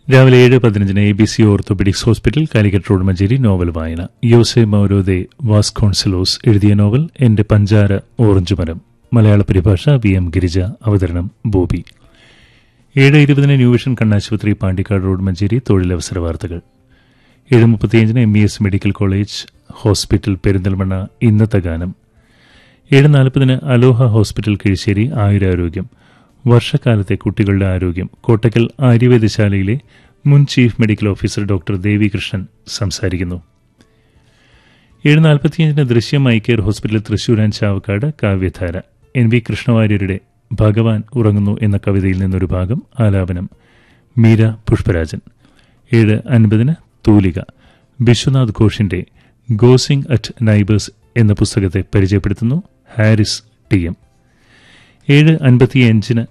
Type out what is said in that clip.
രാവിലെ ഏഴ് പതിനഞ്ചിന് A B C orthopaedics hospital Calicut road Manjeri novel വായന യോസെ മൗരോദെ വാസ്കോൺസലോസ് എഴുതിയ നോവൽ എന്റെ പഞ്ചാര ഓറഞ്ച് മരം മലയാള പരിഭാഷ വി എം ഗിരിജ അവതരണം ബോബി ഏഴ് ഇരുപതിന് ന്യൂ വിഷൻ കണ്ണാശുപത്രി പാണ്ടിക്കാട് റോഡ് മഞ്ചേരി തൊഴിലവസര വാർത്തകൾ ഏഴ് മുപ്പത്തിയഞ്ചിന് M E S medical college hospital Perinthalmanna ഇന്നത്തെ ഗാനം ഏഴ് നാൽപ്പതിന് അലോഹ ഹോസ്പിറ്റൽ കിഴിശ്ശേരി ആയുരാരോഗ്യം വർഷക്കാലത്തെ കുട്ടികളുടെ ആരോഗ്യം കോട്ടക്കൽ ആര്യവേദശാലയിലെ മുൻ chief medical officer doctor Devikrishnan സംസാരിക്കുന്നു ഏഴ് നാൽപ്പത്തിയഞ്ചിന് Drishyam eye care hospital Thrissur and Chavakkad കാവ്യധാര എൻ വി കൃഷ്ണവാര്യരുടെ ഭഗവാൻ ഉറങ്ങുന്നു എന്ന കവിതയിൽ നിന്നൊരു ഭാഗം ആലാപനം മീര പുഷ്പരാജൻ ഏഴ് അൻപതിന് തൂലിക വിശ്വനാഥ് ഘോഷിന്റെ ഗോസിംഗ് അറ്റ് നൈബേഴ്സ് എന്ന പുസ്തകത്തെ പരിചയപ്പെടുത്തുന്നു ഹാരിസ് ടി എം ഏഴ് അൻപത്തിയഞ്ചിന്